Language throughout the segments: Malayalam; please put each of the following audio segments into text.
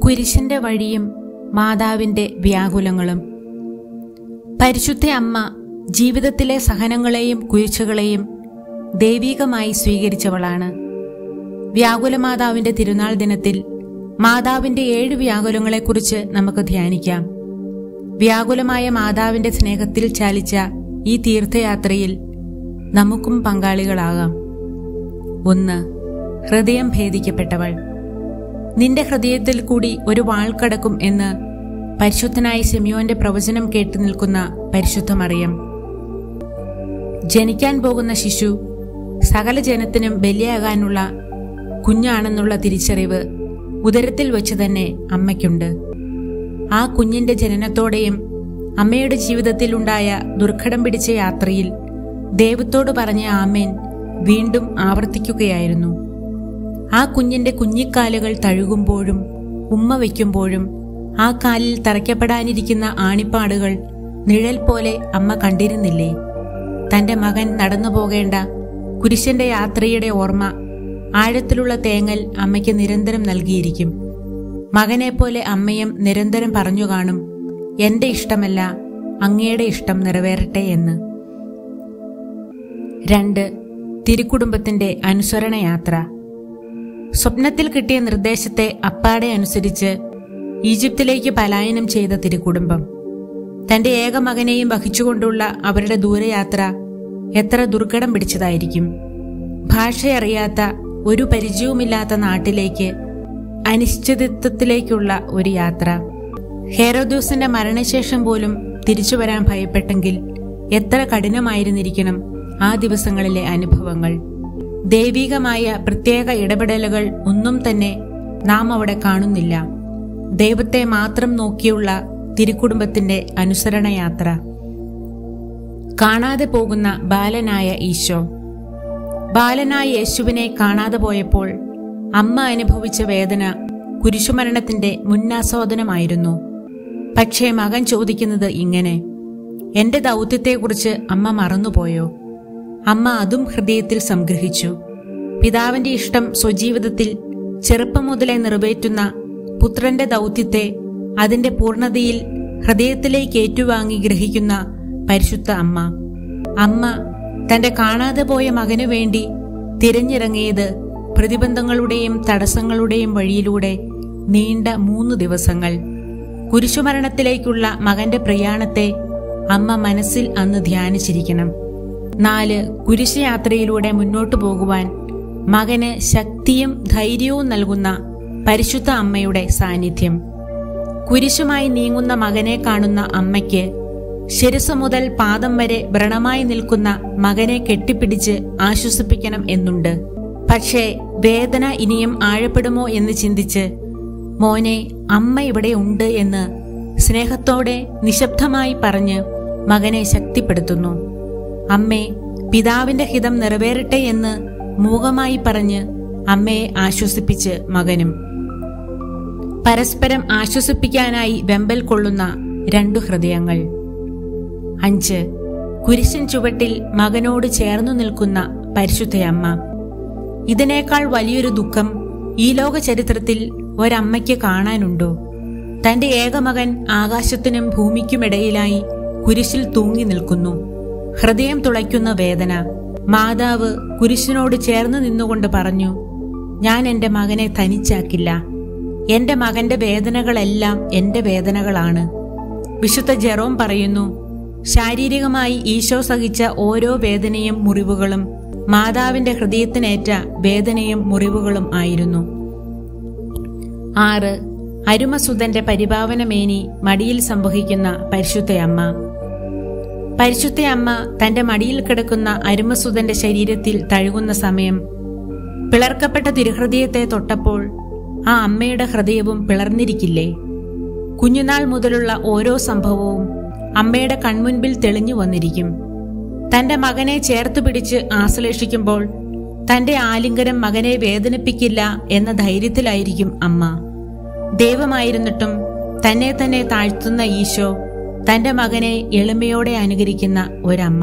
കുരിശിന്റെ വഴിയും മാതാവിന്റെ വ്യാകുലങ്ങളും പരിശുദ്ധ അമ്മ ജീവിതത്തിലെ സഹനങ്ങളെയും കുരിശുകളെയും ദൈവീകമായി സ്വീകരിച്ചവളാണ് വ്യാകുലമാതാവിന്റെ തിരുനാൾ ദിനത്തിൽ മാതാവിന്റെ ഏഴ് വ്യാകുലങ്ങളെക്കുറിച്ച് നമുക്ക് ധ്യാനിക്കാം വ്യാകുലമായ മാതാവിന്റെ സ്നേഹത്തിൽ ചാലിച്ച ഈ തീർത്ഥയാത്രയിൽ നമുക്കും പങ്കാളികളാകാം ഒന്ന് ഹൃദയം ഭേദിക്കപ്പെട്ടവൾ നിന്റെ ഹൃദയത്തിൽ കൂടി ഒരു വാൾ കടക്കും എന്ന് പരിശുദ്ധനായ സെമിയോന്റെ പ്രവചനം കേട്ടു നിൽക്കുന്ന പരിശുദ്ധ മറിയം ജനിക്കാൻ പോകുന്ന ശിശു സകല ജനത്തിനും ബലിയാകാനുള്ള കുഞ്ഞാണെന്നുള്ള തിരിച്ചറിവ് ഉദരത്തിൽ വെച്ച് തന്നെ അമ്മയ്ക്കുണ്ട് ആ കുഞ്ഞിന്റെ ജനനത്തോടെയും അമ്മയുടെ ജീവിതത്തിലുണ്ടായ ദുർഘടം പിടിച്ച യാത്രയിൽ ദൈവത്തോട് പറഞ്ഞ ആമേൻ വീണ്ടും ആവർത്തിക്കുകയായിരുന്നു ആ കുഞ്ഞിന്റെ കുഞ്ഞിക്കാലുകൾ തഴുകുമ്പോഴും ഉമ്മ വയ്ക്കുമ്പോഴും ആ കാലിൽ തറയ്ക്കപ്പെടാനിരിക്കുന്ന ആണിപ്പാടുകൾ നിഴൽ പോലെ അമ്മ കണ്ടിരുന്നില്ലേ തന്റെ മകൻ നടന്നു പോകേണ്ട കുരിശന്റെ യാത്രയുടെ ഓർമ്മ ആഴത്തിലുള്ള തേങ്ങൽ അമ്മയ്ക്ക് നിരന്തരം നൽകിയിരിക്കും മകനെപ്പോലെ അമ്മയും നിരന്തരം പറഞ്ഞു കാണും എന്റെ ഇഷ്ടമല്ല അങ്ങയുടെ ഇഷ്ടം നിറവേറട്ടെ എന്ന് രണ്ട് തിരുക്കുടുംബത്തിന്റെ അനുസരണയാത്ര സ്വപ്നത്തിൽ കിട്ടിയ നിർദ്ദേശത്തെ അപ്പാടെ അനുസരിച്ച് ഈജിപ്തിലേക്ക് പലായനം ചെയ്ത തിരുക്കുടുംബം തന്റെ ഏക മകനെയും വഹിച്ചുകൊണ്ടുള്ള അവരുടെ ദൂരയാത്ര എത്ര ദുർഘടം പിടിച്ചതായിരിക്കും ഭാഷയറിയാത്ത ഒരു പരിചയവുമില്ലാത്ത നാട്ടിലേക്ക് അനിശ്ചിതത്വത്തിലേക്കുള്ള ഒരു യാത്ര ഹേരോദൂസിന്റെ മരണശേഷം പോലും തിരിച്ചു വരാൻ ഭയപ്പെട്ടെങ്കിൽ എത്ര കഠിനമായിരുന്നിരിക്കണം ആ ദിവസങ്ങളിലെ അനുഭവങ്ങൾ ദൈവികമായ പ്രത്യേക ഇടപെടലുകൾ ഒന്നും തന്നെ നാം അവിടെ കാണുന്നില്ല ദൈവത്തെ മാത്രം നോക്കിയുള്ള തിരുക്കുടുംബത്തിന്റെ അനുസരണയാത്ര കാണാതെ പോകുന്ന ബാലനായ ഈശോ ബാലനായ യേശുവിനെ കാണാതെ പോയപ്പോൾ അമ്മ അനുഭവിച്ച വേദന കുരിശുമരണത്തിന്റെ മുന്നാസ്വാദനമായിരുന്നു പക്ഷേ മകൻ ചോദിക്കുന്നത് ഇങ്ങനെ എന്റെ ദൗത്യത്തെക്കുറിച്ച് അമ്മ മറന്നുപോയോ അമ്മ അതും ഹൃദയത്തിൽ സംഗ്രഹിച്ചു പിതാവിന്റെ ഇഷ്ടം സ്വജീവിതത്തിൽ ചെറുപ്പം മുതലേ നിറവേറ്റുന്ന പുത്രന്റെ ദൗത്യത്തെ അതിന്റെ പൂർണ്ണതയിൽ ഹൃദയത്തിലേക്ക് ഏറ്റുവാങ്ങി ഗ്രഹിക്കുന്ന പരിശുദ്ധ അമ്മ അമ്മ തന്റെ കാണാതെ പോയ മകനു വേണ്ടി തിരഞ്ഞിറങ്ങിയത് പ്രതിബന്ധങ്ങളുടെയും തടസ്സങ്ങളുടെയും വഴിയിലൂടെ നീണ്ട മൂന്ന് ദിവസങ്ങൾ കുരിശുമരണത്തിലേക്കുള്ള മകന്റെ പ്രയാണത്തെ അമ്മ മനസ്സിൽ അന്ന് ധ്യാനിച്ചിരിക്കണം നാല് കുരിശ് യാത്രയിലൂടെ മുന്നോട്ടു പോകുവാൻ മകന് ശക്തിയും ധൈര്യവും നൽകുന്ന പരിശുദ്ധ അമ്മയുടെ സാന്നിധ്യം കുരിശുമായി നീങ്ങുന്ന മകനെ കാണുന്ന അമ്മയ്ക്ക് ശിരസ് മുതൽ പാദം വരെ വ്രണമായി നിൽക്കുന്ന മകനെ കെട്ടിപ്പിടിച്ച് ആശ്വസിപ്പിക്കണം എന്നുണ്ട് പക്ഷേ വേദന ഇനിയും ആഴപ്പെടുമോ എന്ന് ചിന്തിച്ച് മോനെ അമ്മ ഇവിടെ ഉണ്ട് എന്ന് സ്നേഹത്തോടെ നിശബ്ദമായി പറഞ്ഞ് മകനെ ശക്തിപ്പെടുത്തുന്നു അമ്മേ പിതാവിന്റെ ഹിതം നിറവേറട്ടെ എന്ന് മൂകമായി പറഞ്ഞ് അമ്മയെ ആശ്വസിപ്പിച്ച് മകനും പരസ്പരം ആശ്വസിപ്പിക്കാനായി വെമ്പൽ കൊള്ളുന്ന രണ്ടു ഹൃദയങ്ങൾ അഞ്ച് കുരിശൻ ചുവട്ടിൽ മകനോട് ചേർന്നു നിൽക്കുന്ന പരിശുദ്ധയമ്മ ഇതിനേക്കാൾ വലിയൊരു ദുഃഖം ഈ ലോക ചരിത്രത്തിൽ ഒരമ്മയ്ക്ക് കാണാനുണ്ടോ തന്റെ ഏകമകൻ ആകാശത്തിനും ഭൂമിക്കുമിടയിലായി കുരിശിൽ തൂങ്ങി നിൽക്കുന്നു ഹൃദയം തുളയ്ക്കുന്ന വേദന മാതാവ് കുരിശിനോട് ചേർന്ന് നിന്നുകൊണ്ട് പറഞ്ഞു ഞാൻ എന്റെ മകനെ തനിച്ചാക്കില്ല എന്റെ മകന്റെ വേദനകളെല്ലാം എന്റെ വേദനകളാണ് വിശുദ്ധ ജെറോം പറയുന്നു ശാരീരികമായി ഈശോ സഹിച്ച ഓരോ വേദനയും മുറിവുകളും മാതാവിന്റെ ഹൃദയത്തിനേറ്റ വേദനയും മുറിവുകളും ആയിരുന്നു ആറ് അരുമസുതന്റെ പരിഭാവനമേനി മടിയിൽ സംവഹിക്കുന്ന പരിശുദ്ധയമ്മ പരിശുദ്ധയമ്മ തന്റെ മടിയിൽ കിടക്കുന്ന അരുമസുതന്റെ ശരീരത്തിൽ തഴുകുന്ന സമയം പിളർക്കപ്പെട്ട തിരുഹൃദയത്തെ തൊട്ടപ്പോൾ ആ അമ്മയുടെ ഹൃദയവും പിളർന്നിരിക്കില്ലേ കുഞ്ഞുനാൾ മുതലുള്ള ഓരോ സംഭവവും അമ്മയുടെ കൺമുൻപിൽ തെളിഞ്ഞു വന്നിരിക്കും തന്റെ മകനെ ചേർത്തു പിടിച്ച് ആശ്ലേഷിക്കുമ്പോൾ തന്റെ ആലിംഗനം മകനെ വേദനിപ്പിക്കില്ല എന്ന ധൈര്യത്തിലായിരിക്കും അമ്മ ദൈവമായിരുന്നിട്ടും തന്നെ തന്നെ താഴ്ത്തുന്ന ഈശോ തന്റെ മകനെ എളിമയോടെ അനുകരിക്കുന്ന ഒരമ്മ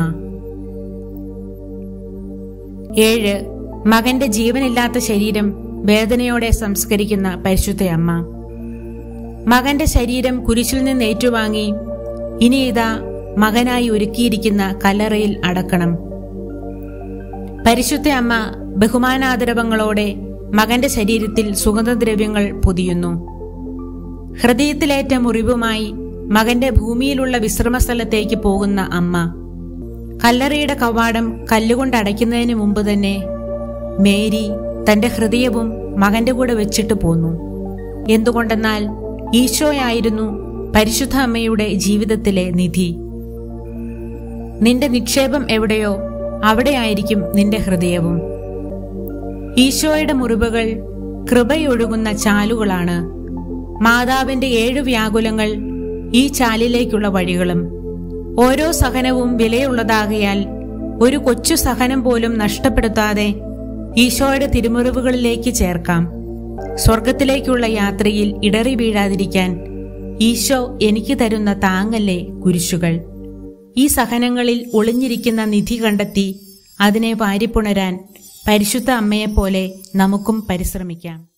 ഏഴ് മകന്റെ ജീവനില്ലാത്ത ശരീരം വേദനയോടെ സംസ്കരിക്കുന്ന പരിശുദ്ധയമ്മ മകന്റെ ശരീരം കുരിശിൽ നിന്ന് ഏറ്റുവാങ്ങി ഇനി ഇതാ മകനായി ഒരുക്കിയിരിക്കുന്ന കല്ലറയിൽ അടക്കണം പരിശുദ്ധ അമ്മ ബഹുമാനാദരവങ്ങളോടെ മകന്റെ ശരീരത്തിൽ സുഗന്ധദ്രവ്യങ്ങൾ പൊതിയുന്നു ഹൃദയത്തിലേറ്റ മുറിവുമായി മകന്റെ ഭൂമിയിലുള്ള വിശ്രമസ്ഥലത്തേക്ക് പോകുന്ന അമ്മ കല്ലറയുടെ കവാടം കല്ലുകൊണ്ട് അടയ്ക്കുന്നതിന് മുമ്പ് തന്നെ മേരി തന്റെ ഹൃദയവും മകന്റെ കൂടെ വെച്ചിട്ട് പോന്നു എന്തുകൊണ്ടെന്നാൽ ഈശോയായിരുന്നു പരിശുദ്ധ അമ്മയുടെ ജീവിതത്തിലെ നിധി നിന്റെ നിക്ഷേപം എവിടെയോ അവിടെയായിരിക്കും നിന്റെ ഹൃദയവും ഈശോയുടെ മുറിവുകൾ കൃപയൊഴുകുന്ന ചാലുകളാണ് മാതാവിന്റെ ഏഴു വ്യാകുലങ്ങൾ ഈ ചാലിലേക്കുള്ള വഴികളും ഓരോ സഹനവും വിലയുള്ളതാകയാൽ ഒരു കൊച്ചു സഹനം പോലും നഷ്ടപ്പെടുത്താതെ ഈശോയുടെ തിരുമുറിവുകളിലേക്ക് ചേർക്കാം സ്വർഗത്തിലേക്കുള്ള യാത്രയിൽ ഇടറി വീഴാതിരിക്കാൻ ഈശോ എനിക്ക് തരുന്ന താങ്ങല്ലേ കുരിശുകൾ ഈ സഹനങ്ങളിൽ ഒളിഞ്ഞിരിക്കുന്ന നിധി കണ്ടെത്തി അതിനെ വാരിപ്പുണരാൻ പരിശുദ്ധ അമ്മയെപ്പോലെ നമുക്കും പരിശ്രമിക്കാം